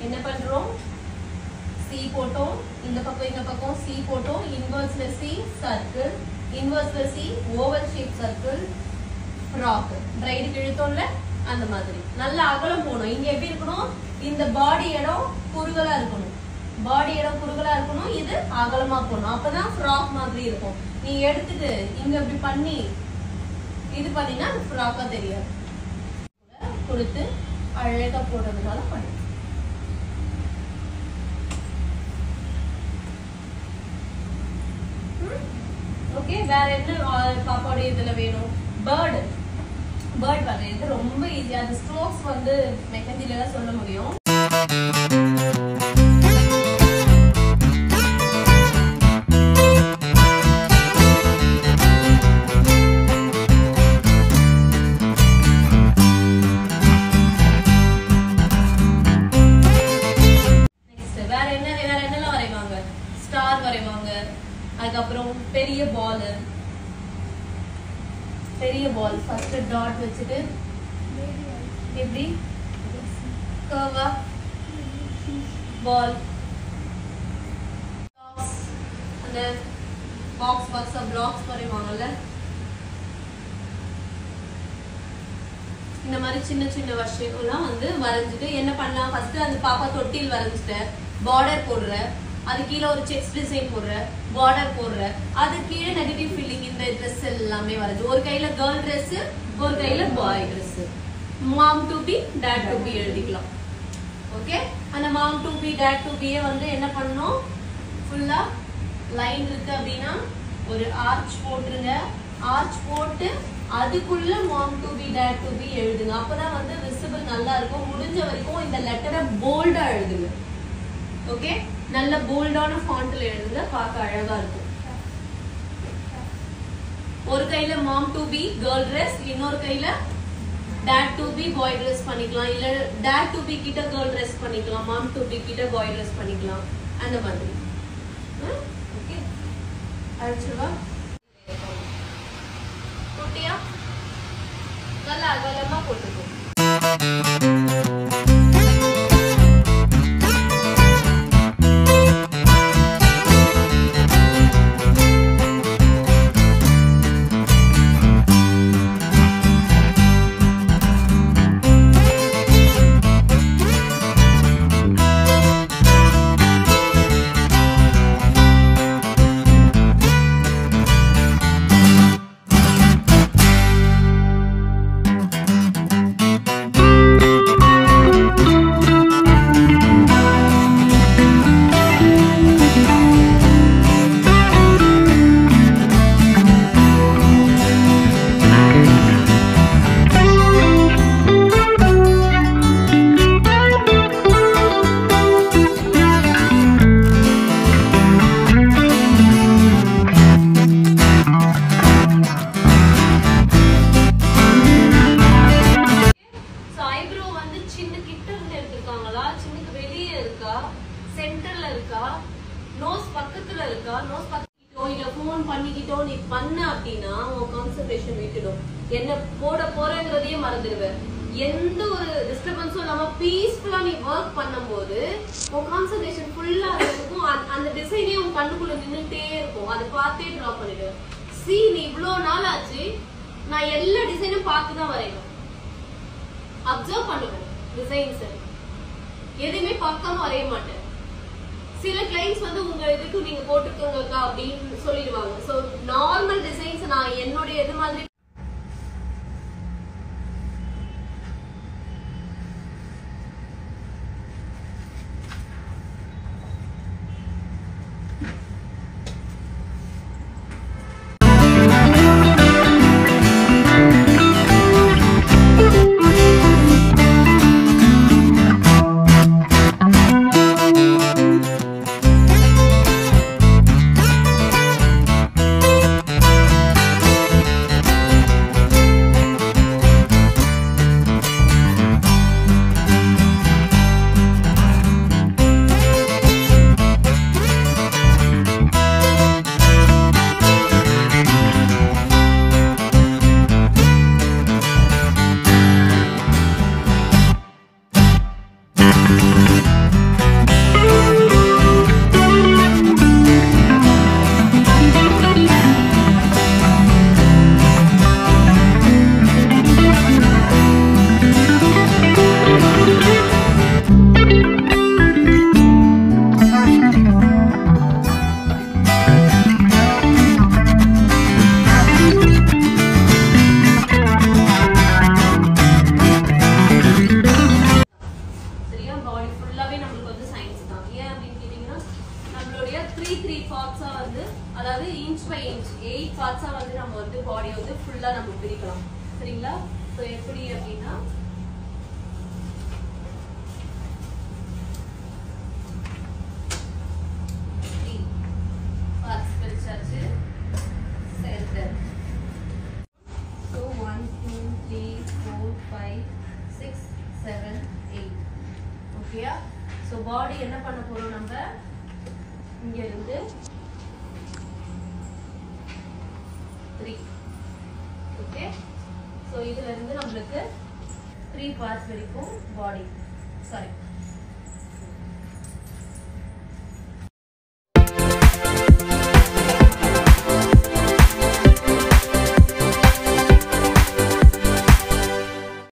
என்ன பண்றோம் சி போட்டோம் இந்த பக்கம் இந்த பக்கம் சி போட்டோம் இன்வர்ஸ்ல சி சர்க்கிள் இன்வர்ஸ்ல C oval shape circle frock பிரைடுக்கு இழுத்தோம்ல அந்த மாதிரி நல்ல அகலம் போகணும் இங்க எப்படி இருக்கணும் இந்த பாடி இடம் குறுகலா இருக்கணும் பாடி இடம் குறுகலா இருக்கணும் இது அகலமா போகணும் அப்பதான் ஃப்ராக் மாதிரி இருக்கும் நீ எடுத்துட்டு இங்க இப்படி பண்ணி இது பண்ணினா அது ஃப்ராக்கா தெரியாது கொடுத்து அழகா போடுறதுனால பண்ணு ஓகே வேற என்ன ஆ, பாப்பாவுடைய இதுல வேணும் பேர்டு பேர்ட் வரையிறது ரொம்ப ஈஸி அது ஸ்ட்ரோக்ஸ் வந்து மெக்கஞ்சில தான் சொல்ல முடியும் நெக்ஸ்ட் வேற என்ன வேற என்னெல்லாம் வரைவாங்க ஸ்டார் வரைவாங்க அதுக்கப்புறம் பெரிய பால் பெரிய பால் ஃபர்ஸ்ட் டாட் வச்சுட்டு எப்படி கர்வா பால் அந்த பாக்ஸ் பாக்ஸா பிளாக்ஸ் வரைவாங்கல்ல இந்த மாதிரி சின்ன சின்ன விஷயங்கள்லாம் வந்து வரைஞ்சிட்டு என்ன பண்ணலாம் ஃபர்ஸ்ட் அந்த பாப்பா தொட்டில் வரைஞ்சிட்ட பார்டர் போடுற அது கீழே ஒரு செக்ஸ் டிசைன் போடுற பார்டர் போடுற அது கீழே நெகட்டிவ் ஃபீலிங் இந்த ட்ரெஸ் எல்லாமே வரைஞ்சு ஒரு கையில கேர்ள் ட்ரெஸ் ஒரு கையில boy dress mom to be dad to be எழுதிக்கலாம் ஓகே அந்த mom to be dad to பியே வந்து என்ன பண்ணணும் ஃபுல்லா லைன் இருக்கு அப்படின்னா ஒரு ஆர்ச் போட்டுருங்க ஆர்ச் போட்டு அதுக்குள்ள mom to be dad to be எழுதுங்க அப்பதான் வந்து விசிபிள் நல்லா இருக்கும் முடிஞ்ச வரைக்கும் இந்த லெட்டரை போல்டா எழுதுங்க ஓகே நல்ல போல்டான ஃபாண்ட்ல எழுதுங்க பார்க்க அழகா இருக்கும் ஒரு கையில mom to be girl dress இன்னொரு கையில dad to be boy dress பண்ணிக்கலாம் இல்ல டேட் டு பி கிட்ட கேர்ள் ட்ரெஸ் பண்ணிக்கலாம் மாம் டு பி கிட்ட பாய் ட்ரெஸ் பண்ணிக்கலாம் அந்த மாதிரி ஓகே அழைச்சிருவா குட்டியா நல்லா அகலமா போட்டுக்கோ ஸோ ஐப்ரோ வந்து சின்ன கிட்ட இருந்து எடுத்திருக்காங்களா சின்னக்கு வெளியே இருக்கா சென்டர்ல இருக்கா நோஸ் பக்கத்துல இருக்கா நோஸ் பக்கத்திட்டோ இல்ல ஃபோன் பண்ணிக்கிட்டோ நீ பண்ண அப்படின்னா உன் கான்சன்ட்ரேஷன் விட்டுடும் என்ன போட போறேங்கிறதையே மறந்துடுவேன் எந்த ஒரு டிஸ்டர்பன்ஸும் இல்லாம பீஸ்ஃபுல்லா நீ ஒர்க் பண்ணும்போது உன் கான்சன்ட்ரேஷன் ஃபுல்லா இருக்கும் அந்த- அந்த டிசைனே உன் கண்ணுக்குள்ள நின்னுட்டே இருக்கும் அதை பார்த்தே டிரா பண்ணிடு சி நீ இவ்வளோ நாள் ஆச்சு நான் எல்லா டிசைனும் பார்த்து தான் வரைவேன் அப்சர்வ் பண்ணுவேன் டிசைன்ஸ் எதுவுமே பார்க்காம வரைய மாட்டேன் சில கிளைண்ட்ஸ் வந்து உங்க இதுக்கு நீங்க போட்டுக்கோங்கக்கா அப்படின்னு சொல்லிடுவாங்க சோ நார்மல் டிசைன்ஸ் நான் என்னுடைய இது மாதிரி த்ரீ த்ரீ பார்ட்ஸா வந்து அதாவது இன்ச் பை இன்ச் எயிட் பார்ட்ஸா வந்து நம்ம வந்து பாடியை வந்து ஃபுல்லா நம்ம பிரிக்கலாம் சரிங்களா ஸோ எப்படி அப்படின்னா த்ரீ பார்ட்ஸ் பிரிச்சாச்சு centre so one two three four five six seven eight ஓகேயா ஸோ பாடி என்ன பண்ண போறோம் நம்ம இங்க இருந்து த்ரீ ஓகே ஸோ இதுல இருந்து நம்மளுக்கு த்ரீ பார்ட்ஸ் வரைக்கும் பாடி சாரி